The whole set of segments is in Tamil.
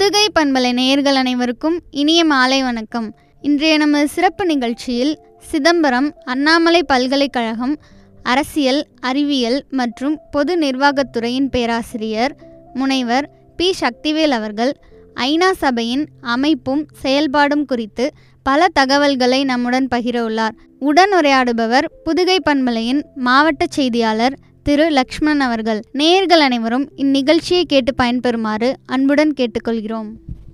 புதுகை பண்பலை நேயர்கள் அனைவருக்கும் இனிய மாலை வணக்கம் இன்றைய நமது சிறப்பு நிகழ்ச்சியில் சிதம்பரம் அண்ணாமலை பல்கலைக்கழகம் அரசியல் அறிவியல் மற்றும் பொது நிர்வாகத்துறையின் பேராசிரியர் முனைவர் பி சக்திவேல் அவர்கள் ஐநா சபையின் அமைப்பும் செயல்பாடும் குறித்து பல தகவல்களை நம்முடன் பகிர உள்ளார் உடனுரையாடுபவர் புதுகை பண்பலையின் மாவட்ட செய்தியாளர் திரு லக்ஷ்மண் அவர்கள் நேயர்கள் அனைவரும் இந்நிகழ்ச்சியை கேட்டு பயன்பெறுமாறு அன்புடன் கேட்டுக்கொள்கிறோம்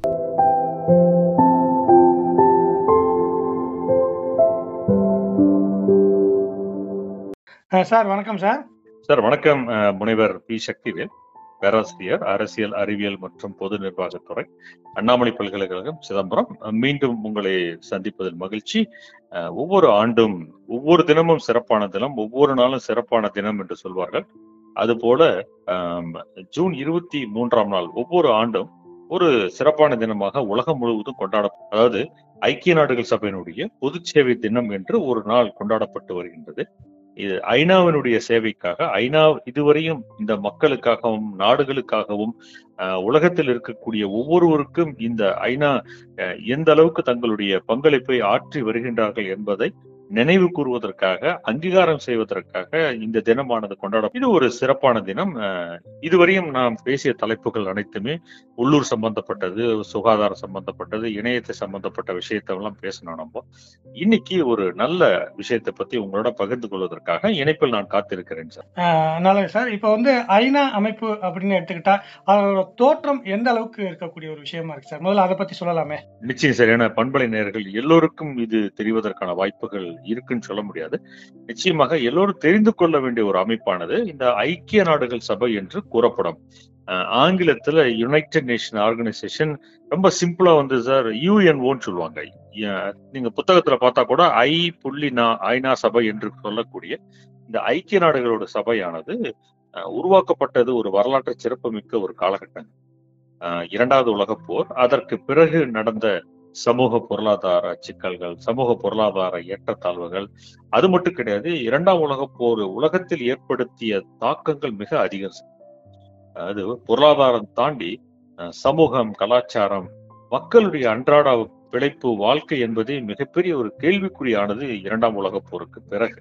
அஹ் சார் வணக்கம் சார் சார் வணக்கம் அஹ், முனைவர் பி சக்திவேல் பேராசிரியர் அரசியல் அறிவியல் மற்றும் பொது நிர்வாகத்துறை அண்ணாமலை பல்கலைக்கழகம் சிதம்பரம் அஹ், மீண்டும் உங்களை சந்திப்பதில் மகிழ்ச்சி அஹ், ஒவ்வொரு ஆண்டும் ஒவ்வொரு தினமும் சிறப்பான தினம் ஒவ்வொரு நாளும் சிறப்பான தினம் என்று சொல்வார்கள் அதுபோல ஆம், ஜூன் இருபத்தி மூன்றாம் நாள் ஒவ்வொரு ஆண்டும் ஒரு சிறப்பான தினமாக உலகம் முழுவதும் கொண்டாட அதாவது ஐக்கிய நாடுகள் சபையினுடைய பொது சேவை தினம் என்று ஒரு நாள் கொண்டாடப்பட்டு வருகின்றது இது ஐநாவினுடைய சேவைக்காக ஐநா இதுவரையும் இந்த மக்களுக்காகவும் நாடுகளுக்காகவும் அஹ், உலகத்தில் இருக்கக்கூடிய ஒவ்வொருவருக்கும் இந்த ஐநா அஹ், எந்த அளவுக்கு தங்களுடைய பங்களிப்பை ஆற்றி வருகின்றார்கள் என்பதை நினைவு கூறுவதற்காக அங்கீகாரம் செய்வதற்காக இந்த தினமானது கொண்டாட இது ஒரு சிறப்பான தினம் அஹ், இதுவரையும் நாம் பேசிய தலைப்புகள் அனைத்துமே உள்ளூர் சம்பந்தப்பட்டது சுகாதாரம் சம்பந்தப்பட்டது இணையத்தை சம்பந்தப்பட்ட விஷயத்தை எல்லாம் பேசணும் நம்ம இன்னைக்கு ஒரு நல்ல விஷயத்தை பத்தி உங்களோட பகிர்ந்து கொள்வதற்காக இணைப்பில் நான் காத்திருக்கிறேன் சார் அஹ் நல்லது சார் இப்போ வந்து ஐநா அமைப்பு அப்படின்னு எடுத்துக்கிட்டா அதோட தோற்றம் எந்த அளவுக்கு இருக்கக்கூடிய ஒரு விஷயமா இருக்கு சார் முதல்ல அதை பத்தி சொல்லலாமே நிச்சயம் சரியான பண்பலை நேயர்கள் எல்லோருக்கும் இது தெரிவதற்கான வாய்ப்புகள் இருக்குன்னு சொல்ல முடியாது நிச்சயமாக எல்லோரும் தெரிந்து கொள்ள வேண்டிய ஒரு அமைப்பானது இந்த ஐக்கிய நாடுகள் சபை என்று கூறப்படும் அஹ் ஆங்கிலத்துல யுனைடெட் நேஷன் ஆர்கனைசேஷன் ரொம்ப சிம்பிளா வந்து சார் யூஎன்ஓன்னு சொல்லுவாங்க அஹ் நீங்க புத்தகத்துல பார்த்தா கூட ஐ புள்ளி நா ஐநா சபை என்று சொல்லக்கூடிய இந்த ஐக்கிய நாடுகளோட சபையானது அஹ் உருவாக்கப்பட்டது ஒரு வரலாற்று சிறப்புமிக்க ஒரு காலகட்டம் அஹ் இரண்டாவது உலகப் போர் அதற்கு பிறகு நடந்த சமூக பொருளாதார சிக்கல்கள் சமூக பொருளாதார ஏற்றத்தாழ்வுகள் அது மட்டும் கிடையாது இரண்டாம் உலகப் போர் உலகத்தில் ஏற்படுத்திய தாக்கங்கள் மிக அதிகம் அது பொருளாதாரம் தாண்டி அஹ், சமூகம் கலாச்சாரம் மக்களுடைய அன்றாட பிழைப்பு வாழ்க்கை என்பதே மிகப்பெரிய ஒரு கேள்விக்குறியானது இரண்டாம் உலகப் போருக்கு பிறகு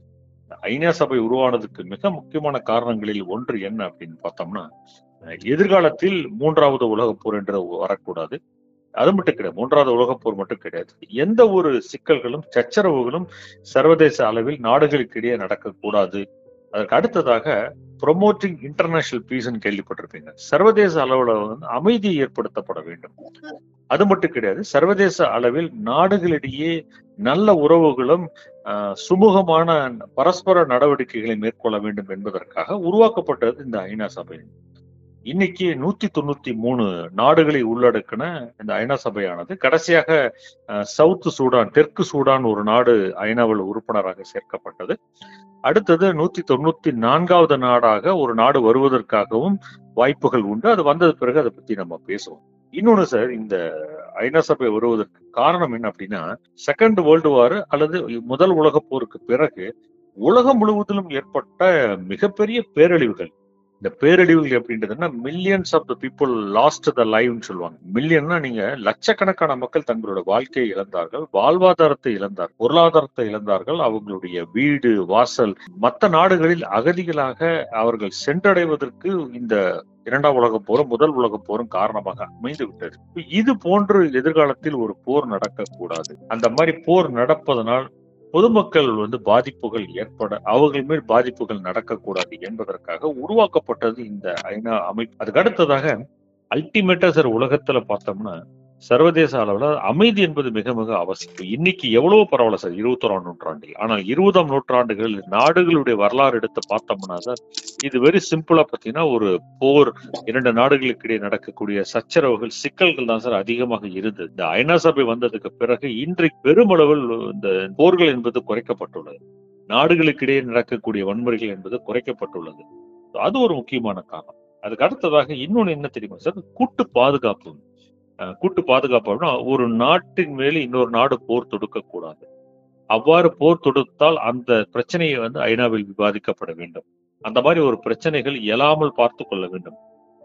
ஐநா சபை உருவானதுக்கு மிக முக்கியமான காரணங்களில் ஒன்று என்ன அப்படின்னு பார்த்தோம்னா அஹ், எதிர்காலத்தில் மூன்றாவது உலகப் போர் என்று வரக்கூடாது அது மட்டும் கிடையாது மூன்றாவது உலகப் போர் மட்டும் கிடையாது எந்த ஒரு சிக்கல்களும் சச்சரவுகளும் சர்வதேச அளவில் நாடுகளுக்கு இடையே நடக்கக்கூடாது அதற்கு அடுத்ததாக ப்ரொமோட்டிங் இன்டர்நேஷனல் பீஸ்ன்னு கேள்விப்பட்டிருப்பீங்க சர்வதேச அளவுல வந்து அமைதி ஏற்படுத்தப்பட வேண்டும் அது மட்டும் கிடையாது சர்வதேச அளவில் நாடுகளிடையே நல்ல உறவுகளும் ஆஹ், சுமூகமான பரஸ்பர நடவடிக்கைகளை மேற்கொள்ள வேண்டும் என்பதற்காக உருவாக்கப்பட்டது இந்த ஐநா சபை இன்னைக்கு நூத்தி தொண்ணூத்தி மூணு நாடுகளை உள்ளடக்கின இந்த ஐநா சபையானது கடைசியாக அஹ், சவுத் சூடான் தெற்கு சூடான் ஒரு நாடு ஐநாவில் உறுப்பினராக சேர்க்கப்பட்டது அடுத்தது நூத்தி தொண்ணூத்தி நான்காவது நாடாக ஒரு நாடு வருவதற்காகவும் வாய்ப்புகள் உண்டு அது வந்தது பிறகு அதை பத்தி நம்ம பேசுவோம் இன்னொன்னு சார் இந்த ஐநா சபை வருவதற்கு காரணம் என்ன அப்படின்னா செகண்ட் வேர்ல்டு வார் அல்லது முதல் உலகப் போருக்கு பிறகு உலகம் முழுவதிலும் ஏற்பட்ட மிகப்பெரிய பேரழிவுகள் இந்த பேரழிவுகள் எப்படின்றதுன்னா millions of the people lost the லைவ்னு சொல்லுவாங்க மில்லியன்னா நீங்க லட்சக்கணக்கான மக்கள் தங்களோட வாழ்க்கையை இழந்தார்கள் வாழ்வாதாரத்தை இழந்தார்கள் பொருளாதாரத்தை இழந்தார்கள் அவங்களுடைய வீடு வாசல் மற்ற நாடுகளில் அகதிகளாக அவர்கள் சென்றடைவதற்கு இந்த இரண்டாம் உலகப் போரும் முதல் உலகப் போரும் காரணமாக அமைந்து விட்டது இது போன்று எதிர்காலத்தில் ஒரு போர் நடக்கக்கூடாது அந்த மாதிரி போர் நடப்பதனால் பொதுமக்கள் வந்து பாதிப்புகள் ஏற்பட அவர்கள் மேல் பாதிப்புகள் நடக்கக்கூடாது என்பதற்காக உருவாக்கப்பட்டது இந்த ஐநா அமைப்பு அதுக்கு அடுத்ததாக அல்டிமேட்டா சார் உலகத்துல பார்த்தோம்னா சர்வதேச அளவுல அமைதி என்பது மிக மிக அவசியம் இன்னைக்கு எவ்வளவு பரவாயில்ல சார் இருபத்தோராம் நூற்றாண்டில் ஆனால் இருபதாம் நூற்றாண்டுகள் நாடுகளுடைய வரலாறு எடுத்து பார்த்தோம்னா சார் இது வெரி சிம்பிளா பாத்தீங்கன்னா ஒரு போர் இரண்டு நாடுகளுக்கு இடையே நடக்கக்கூடிய சச்சரவுகள் சிக்கல்கள் தான் சார் அதிகமாக இருந்தது இந்த ஐநா சபை வந்ததுக்கு பிறகு இன்றைக்கு பெருமளவில் இந்த போர்கள் என்பது குறைக்கப்பட்டுள்ளது நாடுகளுக்கு இடையே நடக்கக்கூடிய வன்முறைகள் என்பது குறைக்கப்பட்டுள்ளது அது ஒரு முக்கியமான காரணம் அதுக்கு அடுத்ததாக இன்னொன்னு என்ன தெரியுமா சார் கூட்டு பாதுகாப்பு அஹ் கூட்டு பாதுகாப்பு அப்படின்னா ஒரு நாட்டின் மேலே இன்னொரு நாடு போர் தொடுக்க கூடாது அவ்வாறு போர் தொடுத்தால் அந்த பிரச்சனையை வந்து ஐநாவில் விவாதிக்கப்பட வேண்டும் அந்த மாதிரி ஒரு பிரச்சனைகள் எழாமல் பார்த்து கொள்ள வேண்டும்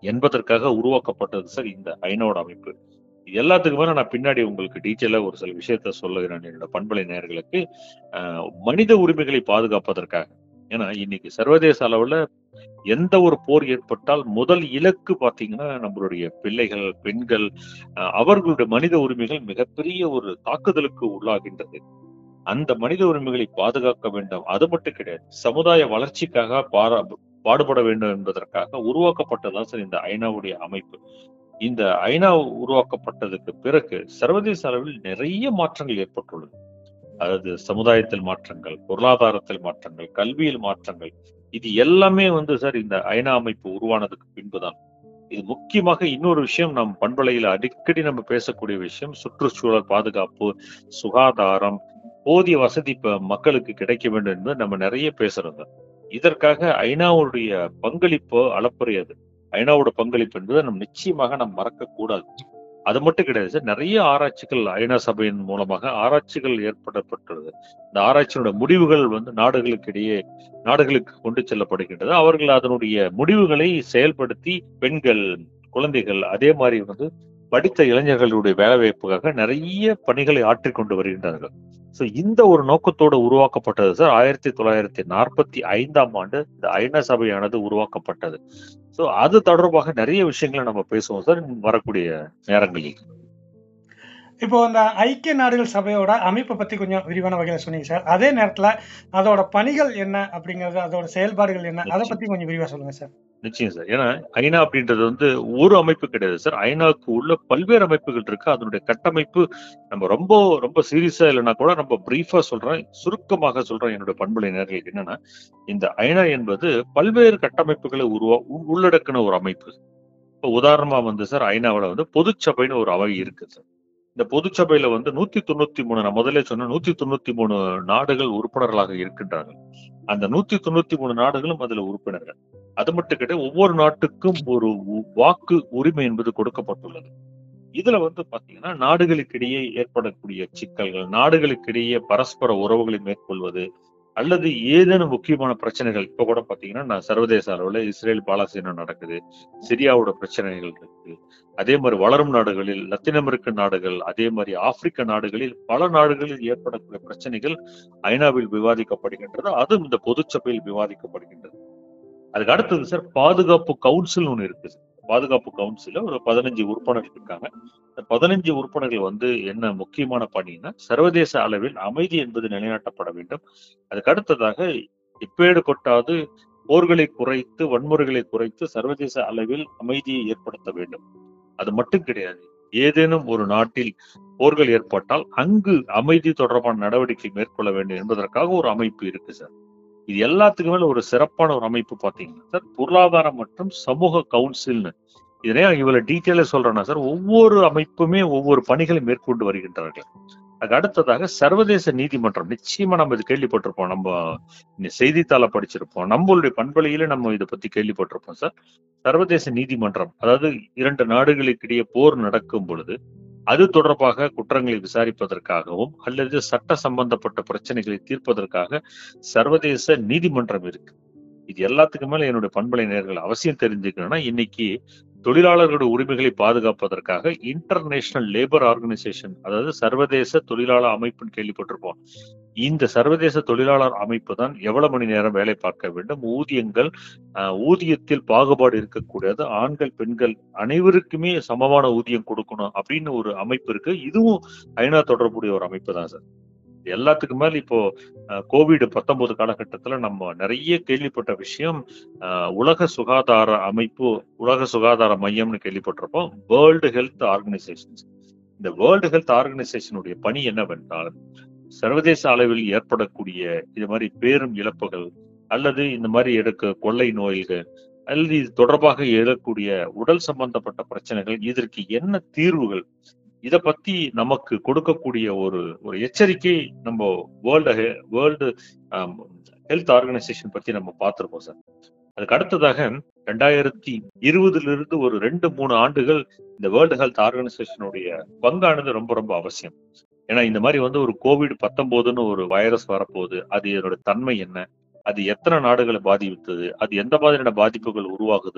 என்பதற்காக உருவாக்கப்பட்டது சார் இந்த ஐநாவோட அமைப்பு இது எல்லாத்துக்கு மேல நான் பின்னாடி உங்களுக்கு டீட்டெயிலா ஒரு சில விஷயத்த சொல்லுகிறேன் என்னோட பண்பலை நேயர்களுக்கு ஆஹ் மனித உரிமைகளை பாதுகாப்பதற்காக ஏன்னா இன்னைக்கு சர்வதேச அளவுல எந்த ஒரு போர் ஏற்பட்டால் முதல் இலக்கு பாத்தீங்கன்னா நம்மளுடைய பிள்ளைகள் பெண்கள் ஆஹ் அவர்களுடைய மனித உரிமைகள் மிகப்பெரிய ஒரு தாக்குதலுக்கு உள்ளாகின்றது அந்த மனித உரிமைகளை பாதுகாக்க வேண்டும் அது மட்டும் கிடையாது சமுதாய வளர்ச்சிக்காக பாரா பாடுபட வேண்டும் என்பதற்காக உருவாக்கப்பட்டதுதான் சார் இந்த ஐநாவுடைய அமைப்பு இந்த ஐநா உருவாக்கப்பட்டதுக்கு பிறகு சர்வதேச அளவில் நிறைய மாற்றங்கள் ஏற்பட்டுள்ளது அதாவது சமுதாயத்தில் மாற்றங்கள் பொருளாதாரத்தில் மாற்றங்கள் கல்வியில் மாற்றங்கள் இது எல்லாமே வந்து சார் இந்த ஐநா அமைப்பு உருவானதுக்கு பின்புதான் இது முக்கியமாக இன்னொரு விஷயம் நம் பண்பலையில் அடிக்கடி நம்ம பேசக்கூடிய விஷயம் சுற்றுச்சூழல் பாதுகாப்பு சுகாதாரம் போதிய வசதி இப்ப மக்களுக்கு கிடைக்க வேண்டும் என்பது நம்ம நிறைய பேசுறோம் சார். இதற்காக ஐநாவுடைய பங்களிப்பு அளப்பரியது ஐநாவோட பங்களிப்பு என்பதை நம்ம நிச்சயமாக நம்ம மறக்க கூடாது அது மட்டும் கிடையாது சார் நிறைய ஆராய்ச்சிகள் ஐநா சபையின் மூலமாக ஆராய்ச்சிகள் ஏற்படப்பட்டுள்ளது இந்த ஆராய்ச்சியோட முடிவுகள் வந்து நாடுகளுக்கு இடையே நாடுகளுக்கு கொண்டு செல்லப்படுகின்றது அவர்கள் அதனுடைய முடிவுகளை செயல்படுத்தி பெண்கள் குழந்தைகள் அதே மாதிரி வந்து படித்த இளைஞர்களுடைய வேலைவாய்ப்புக்காக நிறைய பணிகளை ஆற்றிக் கொண்டு வருகின்றார்கள் சோ இந்த ஒரு நோக்கத்தோடு உருவாக்கப்பட்டது சார் ஆயிரத்தி தொள்ளாயிரத்தி நாற்பத்தி ஐந்தாம் ஆண்டு இந்த ஐநா சபையானது உருவாக்கப்பட்டது சோ அது தொடர்பாக நிறைய விஷயங்களை நம்ம பேசுவோம் சார் வரக்கூடிய நேரங்களில் இப்போ இந்த ஐக்கிய நாடுகள் சபையோட அமைப்பை பத்தி கொஞ்சம் விரிவான வகையில சொன்னீங்க சார் அதே நேரத்துல அதோட பணிகள் என்ன அப்படிங்கறது அதோட செயல்பாடுகள் என்ன அதை பத்தி கொஞ்சம் விரிவா சொல்லுங்க சார் நிச்சயம் சார் ஏன்னா ஐநா அப்படின்றது வந்து ஒரு அமைப்பு கிடையாது சார் ஐநாவுக்கு உள்ள பல்வேறு அமைப்புகள் இருக்கு அதனுடைய கட்டமைப்பு நம்ம ரொம்ப ரொம்ப சீரியஸா இல்லைன்னா கூட நம்ம பிரீஃபா சொல்றேன் சுருக்கமாக சொல்றேன் என்னோட பண்புலை நேர்களுக்கு என்னன்னா இந்த ஐநா என்பது பல்வேறு கட்டமைப்புகளை உருவா உ- உள்ளடக்கின ஒரு அமைப்பு இப்போ உதாரணமா வந்து சார் ஐநாவில் வந்து பொதுச்சபைன்னு ஒரு அவை இருக்கு சார் இந்த பொதுச்சபையில வந்து நூத்தி தொண்ணூத்தி மூணு நான் முதல்ல சொன்ன நூத்தி தொண்ணூத்தி மூணு நாடுகள் உறுப்பினர்களாக இருக்கின்றார்கள் அந்த நூத்தி தொண்ணூத்தி மூணு நாடுகளும் அதுல உறுப்பினர்கள் அது மட்டும் கிடையாது ஒவ்வொரு நாட்டுக்கும் ஒரு உ- வாக்கு உரிமை என்பது கொடுக்கப்பட்டுள்ளது இதுல வந்து பாத்தீங்கன்னா நாடுகளுக்கிடையே ஏற்படக்கூடிய சிக்கல்கள் நாடுகளுக்கிடையே பரஸ்பர உறவுகளை மேற்கொள்வது அல்லது ஏதேனும் முக்கியமான பிரச்சனைகள் இப்ப கூட பாத்தீங்கன்னா நான் சர்வதேச அளவுல இஸ்ரேல் பாலஸ்தீனம் நடக்குது சிரியாவோட பிரச்சனைகள் இருக்கு அதே மாதிரி வளரும் நாடுகளில் லத்தீன் அமெரிக்க நாடுகள் அதே மாதிரி ஆப்பிரிக்க நாடுகளில் பல நாடுகளில் ஏற்படக்கூடிய பிரச்சனைகள் ஐநாவில் விவாதிக்கப்படுகின்றது அதுவும் இந்த பொதுச்சபையில் விவாதிக்கப்படுகின்றது அதுக்கு அடுத்தது சார் பாதுகாப்பு கவுன்சில் ஒண்ணு இருக்கு சார். பாதுகாப்பு கவுன்சில்ல ஒரு பதினஞ்சு உறுப்பினர்கள் இருக்காங்க இந்த பதினஞ்சு உறுப்பினர்கள் வந்து என்ன முக்கியமான பணின்னா சர்வதேச அளவில் அமைதி என்பது நிலைநாட்டப்பட வேண்டும் அதுக்கு அடுத்ததாக இப்பேடு கொட்டாது போர்களை குறைத்து வன்முறைகளை குறைத்து சர்வதேச அளவில் அமைதியை ஏற்படுத்த வேண்டும் அது மட்டும் கிடையாது ஏதேனும் ஒரு நாட்டில் போர்கள் ஏற்பட்டால் அங்கு அமைதி தொடர்பான நடவடிக்கை மேற்கொள்ள வேண்டும் என்பதற்காக ஒரு அமைப்பு இருக்கு சார் இது எல்லாத்துக்கு மேல ஒரு சிறப்பான ஒரு அமைப்பு பாத்தீங்கன்னா சார் பொருளாதாரம் மற்றும் சமூக கவுன்சில்னு இதனே இவ்வளவு டீட்டெயிலா சொல்றேன்னா சார் ஒவ்வொரு அமைப்புமே ஒவ்வொரு பணிகளை மேற்கொண்டு வருகின்றார்கள் அதுக்கு அடுத்ததாக சர்வதேச நீதிமன்றம் நிச்சயமா நம்ம இது கேள்விப்பட்டிருப்போம் நம்ம இந்த செய்தித்தாள படிச்சிருப்போம் நம்மளுடைய பண்பலையில நம்ம இதை பத்தி கேள்விப்பட்டிருப்போம் சார் சர்வதேச நீதிமன்றம் அதாவது இரண்டு நாடுகளுக்கிடையே போர் நடக்கும் பொழுது அது தொடர்பாக குற்றங்களை விசாரிப்பதற்காகவும் அல்லது சட்ட சம்பந்தப்பட்ட பிரச்சனைகளை தீர்ப்பதற்காக சர்வதேச நீதிமன்றம் இருக்கு இது எல்லாத்துக்கு மேல என்னுடைய பண்பலை நேர்கள் அவசியம் தெரிஞ்சுக்கணும்னா இன்னைக்கு தொழிலாளர்களுடைய உரிமைகளை பாதுகாப்பதற்காக இன்டர்நேஷனல் லேபர் ஆர்கனைசேஷன் அதாவது சர்வதேச தொழிலாளர் அமைப்புன்னு கேள்விப்பட்டிருப்போம் இந்த சர்வதேச தொழிலாளர் அமைப்பு தான் எவ்வளவு மணி நேரம் வேலை பார்க்க வேண்டும் ஊதியங்கள் ஆஹ், ஊதியத்தில் பாகுபாடு இருக்கக்கூடாது ஆண்கள் பெண்கள் அனைவருக்குமே சமமான ஊதியம் கொடுக்கணும் அப்படின்னு ஒரு அமைப்பு இருக்கு இதுவும் ஐநா தொடர்புடைய ஒரு அமைப்பு தான் சார் எல்லாத்துக்கு மேல இப்போ கோவிட் பத்தொன்பது காலகட்டத்துல நம்ம நிறைய கேள்விப்பட்ட விஷயம் ஆஹ், உலக சுகாதார அமைப்பு உலக சுகாதார மையம்னு கேள்விப்பட்டிருப்போம் வேர்ல்டு ஹெல்த் ஆர்கனைசேஷன்ஸ் இந்த வேர்ல்டு ஹெல்த் ஆர்கனைசேஷனுடைய பணி என்னவென்றால் சர்வதேச அளவில் ஏற்படக்கூடிய இது மாதிரி பேரும் இழப்புகள் அல்லது இந்த மாதிரி எடுக்க கொள்ளை நோய்கள் அல்லது இது தொடர்பாக எழக்கூடிய உடல் சம்பந்தப்பட்ட பிரச்சனைகள் இதற்கு என்ன தீர்வுகள் இத பத்தி நமக்கு கொடுக்கக்கூடிய ஒரு ஒரு எச்சரிக்கை நம்ம வேர்ல்டு வேர்ல்டு ஹெல்த் ஆர்கனைசேஷன் பத்தி நம்ம பார்த்திருப்போம் சார் அதுக்கு அடுத்ததாக ரெண்டாயிரத்தி இருபதுல இருந்து ஒரு ரெண்டு மூணு ஆண்டுகள் இந்த வேர்ல்டு ஹெல்த் ஆர்கனைசேஷனுடைய பங்கானது ரொம்ப ரொம்ப அவசியம் ஏன்னா இந்த மாதிரி வந்து ஒரு கோவிட் பத்தொன்பதுன்னு ஒரு வைரஸ் வரப்போகுது அது இதனோட தன்மை என்ன அது எத்தனை நாடுகளை பாதித்தது அது எந்த மாதிரியான பாதிப்புகள் உருவாகுது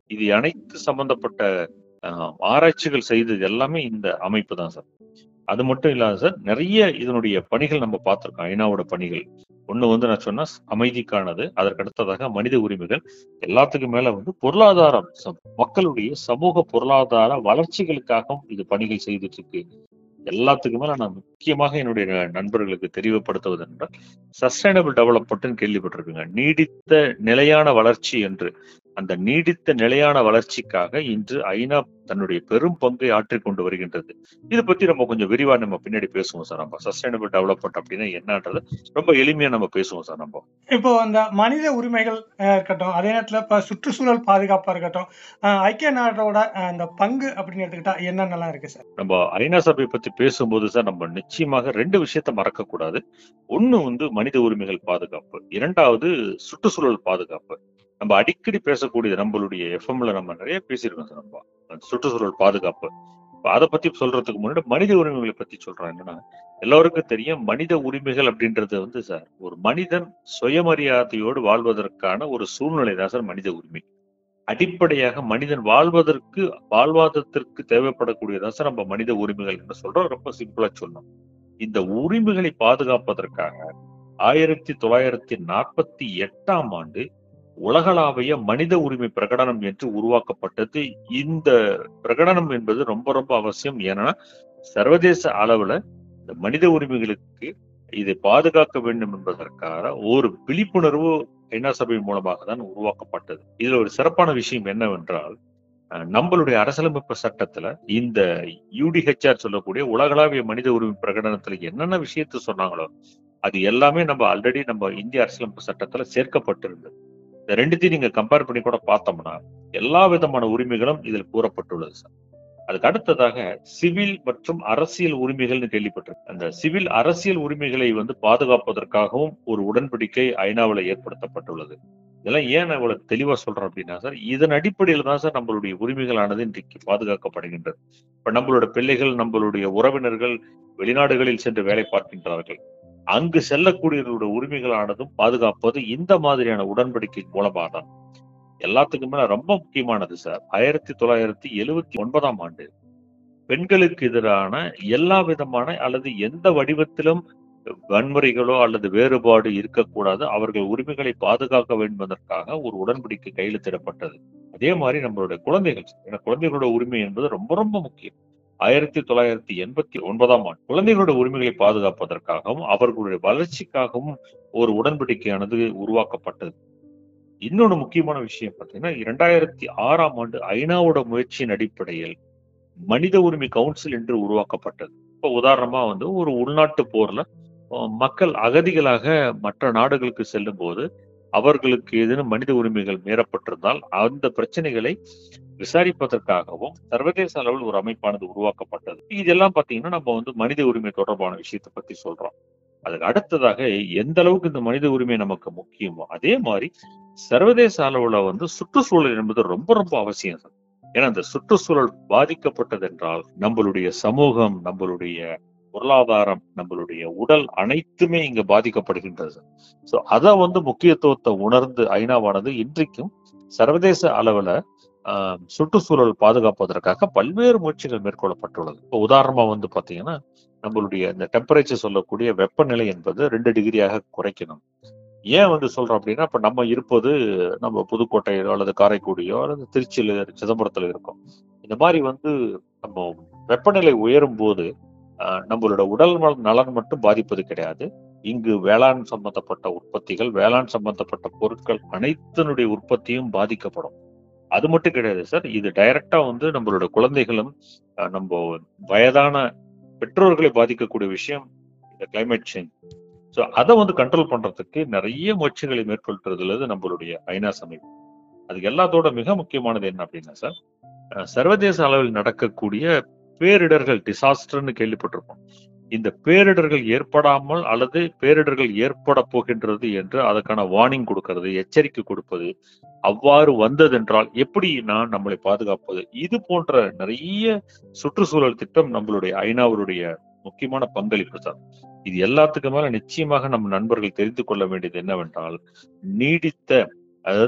இது அனைத்து சம்பந்தப்பட்ட அஹ், ஆராய்ச்சிகள் செய்தது எல்லாமே இந்த அமைப்பு தான் சார் அது மட்டும் இல்லாத சார் நிறைய இதனுடைய பணிகள் நம்ம பார்த்திருக்கோம் ஐநாவோட பணிகள் ஒண்ணு வந்து நான் சொன்னா அமைதிக்கானது அதற்கு அடுத்ததாக மனித உரிமைகள் எல்லாத்துக்கும் மேல வந்து பொருளாதாரம் ச- மக்களுடைய சமூக பொருளாதார வளர்ச்சிகளுக்காகவும் இது பணிகள் செய்துட்டு இருக்கு எல்லாத்துக்கும் மேல நான் முக்கியமாக என்னுடைய நண்பர்களுக்கு தெளிவுபடுத்துவது என்றால் சஸ்டைனபிள் டெவலப்மெண்ட்னு கேள்விப்பட்டிருப்பீங்க நீடித்த நிலையான வளர்ச்சி என்று அந்த நீடித்த நிலையான வளர்ச்சிக்காக இன்று ஐநா தன்னுடைய பெரும் பங்கை ஆற்றிக் கொண்டு வருகின்றது இது பத்தி நம்ம கொஞ்சம் விரிவா நம்ம பின்னாடி பேசுவோம் சார் நம்ம சஸ்டைனபிள் டெவலப்மெண்ட் அப்படின்னா என்னன்றது ரொம்ப எளிமையா நம்ம பேசுவோம் சார் நம்ம இப்போ அந்த மனித உரிமைகள் அஹ், இருக்கட்டும் அதே நேரத்துல இப்ப சுற்றுச்சூழல் பாதுகாப்பா இருக்கட்டும் அஹ், ஐக்கிய நாட்டோட அஹ், அந்த பங்கு அப்படின்னு எடுத்துக்கிட்டா என்னென்னலாம் இருக்கு சார் நம்ம ஐநா சபை பத்தி பேசும்போது சார் நம்ம நிச்சயமாக ரெண்டு விஷயத்த மறக்க கூடாது ஒண்ணு வந்து மனித உரிமைகள் பாதுகாப்பு இரண்டாவது சுற்றுச்சூழல் பாதுகாப்பு நம்ம அடிக்கடி பேசக்கூடியது நம்மளுடைய எஃப்எம்ல நம்ம நிறைய பேசியிருக்கோம் சார் நம்ம அந்த சுற்றுச்சூழல் பாதுகாப்பு இப்ப அதை பத்தி சொல்றதுக்கு முன்னாடி மனித உரிமைகளை பத்தி சொல்றேன் என்னன்னா எல்லாருக்கும் தெரியும் மனித உரிமைகள் அப்படின்றது வந்து சார் ஒரு மனிதன் சுயமரியாதையோடு வாழ்வதற்கான ஒரு சூழ்நிலை தான் சார் மனித உரிமை அடிப்படையாக மனிதன் வாழ்வதற்கு வாழ்வாதத்திற்கு தேவைப்படக்கூடியதான் சார் நம்ம மனித உரிமைகள் என்று சொல்றோம் ரொம்ப சிம்பிளா சொன்னோம் இந்த உரிமைகளை பாதுகாப்பதற்காக ஆயிரத்தி தொள்ளாயிரத்தி நாற்பத்தி எட்டாம் ஆண்டு உலகளாவிய மனித உரிமை பிரகடனம் என்று உருவாக்கப்பட்டது இந்த பிரகடனம் என்பது ரொம்ப ரொம்ப அவசியம் ஏன்னா சர்வதேச அளவுல இந்த மனித உரிமைகளுக்கு இதை பாதுகாக்க வேண்டும் என்பதற்காக ஒரு விழிப்புணர்வு ஐநா சபை மூலமாக தான் உருவாக்கப்பட்டது இதுல ஒரு சிறப்பான விஷயம் என்னவென்றால் அஹ், நம்மளுடைய அரசியலமைப்பு சட்டத்துல இந்த யூடிஹெச்ஆர் சொல்லக்கூடிய உலகளாவிய மனித உரிமை பிரகடனத்துல என்னென்ன விஷயத்தை சொன்னாங்களோ அது எல்லாமே நம்ம ஆல்ரெடி நம்ம இந்திய அரசியலமைப்பு சட்டத்துல சேர்க்கப்பட்டிருந்தது இந்த ரெண்டுத்தையும் நீங்க கம்பேர் பண்ணி கூட பார்த்தோம்னா எல்லா விதமான உரிமைகளும் இதில் கூறப்பட்டுள்ளது சார் அதுக்கு அடுத்ததாக சிவில் மற்றும் அரசியல் உரிமைகள்னு கேள்விப்பட்டிருக்கேன் அந்த சிவில் அரசியல் உரிமைகளை வந்து பாதுகாப்பதற்காகவும் ஒரு உடன்படிக்கை ஐநாவில் ஏற்படுத்தப்பட்டுள்ளது இதெல்லாம் ஏன் நான் இவ்வளவு தெளிவா சொல்றேன் அப்படின்னா சார் இதன் அடிப்படையில் தான் சார் நம்மளுடைய உரிமைகளானது இன்றைக்கு பாதுகாக்கப்படுகின்றது இப்ப நம்மளோட பிள்ளைகள் நம்மளுடைய உறவினர்கள் வெளிநாடுகளில் சென்று வேலை பார்க்கின்றார்கள் அங்கு செல்லக்கூடியவர்களுடைய உரிமைகளானதும் பாதுகாப்பது இந்த மாதிரியான உடன்படிக்கை மூலமாக தான் எல்லாத்துக்கும் மேல ரொம்ப முக்கியமானது சார் ஆயிரத்தி தொள்ளாயிரத்தி எழுவத்தி ஒன்பதாம் ஆண்டு பெண்களுக்கு எதிரான எல்லா விதமான அல்லது எந்த வடிவத்திலும் வன்முறைகளோ அல்லது வேறுபாடு இருக்கக்கூடாது அவர்கள் உரிமைகளை பாதுகாக்க வேண்டும் என்பதற்காக ஒரு உடன்படிக்கை கையெழுத்திடப்பட்டது அதே மாதிரி நம்மளுடைய குழந்தைகள் ஏன்னா குழந்தைகளோட உரிமை என்பது ரொம்ப ரொம்ப முக்கியம் ஆயிரத்தி தொள்ளாயிரத்தி எண்பத்தி ஒன்பதாம் ஆண்டு குழந்தைகளோட உரிமைகளை பாதுகாப்பதற்காகவும் அவர்களுடைய வளர்ச்சிக்காகவும் ஒரு உடன்படிக்கையானது உருவாக்கப்பட்டது இன்னொன்னு முக்கியமான விஷயம் பார்த்தீங்கன்னா இரண்டாயிரத்தி ஆறாம் ஆண்டு ஐநாவோட முயற்சியின் அடிப்படையில் மனித உரிமை கவுன்சில் என்று உருவாக்கப்பட்டது இப்போ உதாரணமா வந்து ஒரு உள்நாட்டு போர்ல அஹ், மக்கள் அகதிகளாக மற்ற நாடுகளுக்கு செல்லும் போது அவர்களுக்கு ஏதேனும் மனித உரிமைகள் மீறப்பட்டிருந்தால் அந்த பிரச்சனைகளை விசாரிப்பதற்காகவும் சர்வதேச அளவில் ஒரு அமைப்பானது உருவாக்கப்பட்டது இதெல்லாம் பாத்தீங்கன்னா நம்ம வந்து மனித உரிமை தொடர்பான விஷயத்தை பத்தி சொல்றோம் அதுக்கு அடுத்ததாக எந்த அளவுக்கு இந்த மனித உரிமை நமக்கு முக்கியமோ அதே மாதிரி சர்வதேச அளவுல வந்து சுற்றுச்சூழல் என்பது ரொம்ப ரொம்ப அவசியம் சார். ஏன்னா இந்த சுற்றுச்சூழல் பாதிக்கப்பட்டது என்றால் நம்மளுடைய சமூகம் நம்மளுடைய பொருளாதாரம் நம்மளுடைய உடல் அனைத்துமே இங்க பாதிக்கப்படுகின்றது சோ அத வந்து முக்கியத்துவத்தை உணர்ந்து ஐநாவானது இன்றைக்கும் சர்வதேச அளவுல ஆஹ், சுற்றுச்சூழல் பாதுகாப்பதற்காக பல்வேறு முயற்சிகள் மேற்கொள்ளப்பட்டுள்ளது இப்போ உதாரணமா வந்து பாத்தீங்கன்னா நம்மளுடைய இந்த டெம்பரேச்சர் சொல்லக்கூடிய வெப்பநிலை என்பது ரெண்டு டிகிரியாக குறைக்கணும் ஏன் வந்து சொல்றோம் அப்படின்னா இப்ப நம்ம இருப்பது நம்ம புதுக்கோட்டையிலோ அல்லது காரைக்குடியோ அல்லது திருச்சியில சிதம்பரத்துல இருக்கோம் இந்த மாதிரி வந்து நம்ம வெப்பநிலை உயரும் போது ஆஹ், நம்மளோட உடல் நல- நலன் மட்டும் பாதிப்பது கிடையாது இங்கு வேளாண் சம்பந்தப்பட்ட உற்பத்திகள் வேளாண் சம்பந்தப்பட்ட பொருட்கள் அனைத்தினுடைய உற்பத்தியும் பாதிக்கப்படும் அது மட்டும் கிடையாது சார் இது டைரக்டா வந்து நம்மளோட குழந்தைகளும் ஆஹ், நம்ம வயதான பெற்றோர்களை பாதிக்கக்கூடிய விஷயம் இந்த கிளைமேட் சேஞ்ச் ஸோ அதை வந்து கண்ட்ரோல் பண்றதுக்கு நிறைய முயற்சிகளை மேற்கொள்றதுல நம்மளுடைய ஐநா சமைப்பு அதுக்கு எல்லாத்தோட மிக முக்கியமானது என்ன அப்படின்னா சார் அஹ் சர்வதேச அளவில் நடக்கக்கூடிய பேரிடர்கள் டிசாஸ்டர்னு கேள்விப்பட்டிருப்போம் இந்த பேரிடர்கள் ஏற்படாமல் அல்லது பேரிடர்கள் ஏற்பட போகின்றது என்று அதற்கான வார்னிங் கொடுக்கிறது எச்சரிக்கை கொடுப்பது அவ்வாறு வந்ததென்றால் எப்படி நான் நம்மளை பாதுகாப்பது இது போன்ற நிறைய சுற்றுச்சூழல் திட்டம் நம்மளுடைய ஐநாவுடைய முக்கியமான பங்களிப்பு சார் இது எல்லாத்துக்கு மேல நிச்சயமாக நம்ம நண்பர்கள் தெரிந்து கொள்ள வேண்டியது என்னவென்றால் நீடித்த அதாவது